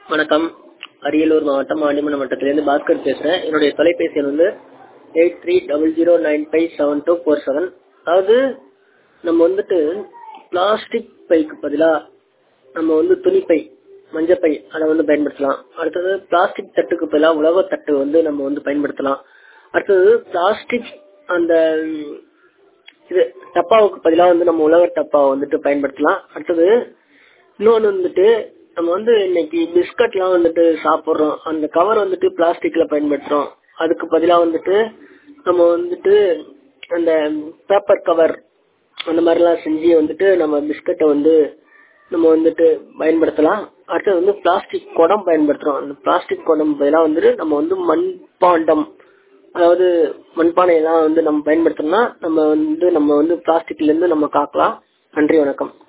வணக்கம் அரியலூர் மாவட்டம் ஆண்டிமன வட்டத்திலிருந்து பாஸ்கர் பேசுறேன் என்னுடைய தொலைபேசி எண் வந்து eight three double zero nine five seven two four seven அதாவது நம்ம வந்துட்டு பிளாஸ்டிக் பைக்கு பதிலா நம்ம வந்து துணிப்பை மஞ்சப்பை அதை வந்து பயன்படுத்தலாம் அடுத்தது பிளாஸ்டிக் தட்டுக்கு பதிலா உலக தட்டு வந்து நம்ம வந்து பயன்படுத்தலாம் அடுத்தது பிளாஸ்டிக் அந்த ம், இது டப்பாவுக்கு பதிலா வந்து நம்ம உலக டப்பா வந்துட்டு பயன்படுத்தலாம் அடுத்தது இன்னொன்னு வந்துட்டு நம்ம வந்து இன்னைக்கு பிஸ்கட்லாம் வந்துட்டு சாப்பிடுறோம் அந்த கவர் வந்துட்டு பிளாஸ்டிக்ல பயன்படுத்துறோம் அதுக்கு பதிலா வந்துட்டு நம்ம வந்துட்டு அந்த பேப்பர் கவர் அந்த மாதிரிலாம் செஞ்சு வந்துட்டு நம்ம பிஸ்கட்டை வந்து நம்ம வந்துட்டு பயன்படுத்தலாம் அடுத்தது வந்து பிளாஸ்டிக் குடம் பயன்படுத்துறோம் அந்த பிளாஸ்டிக் குடம் பதிலாக வந்துட்டு நம்ம வந்து மண்பாண்டம் அதாவது மண்பானை எல்லாம் வந்து நம்ம பயன்படுத்தணும்னா நம்ம வந்து நம்ம வந்து பிளாஸ்டிக்ல இருந்து நம்ம காக்கலாம் நன்றி வணக்கம்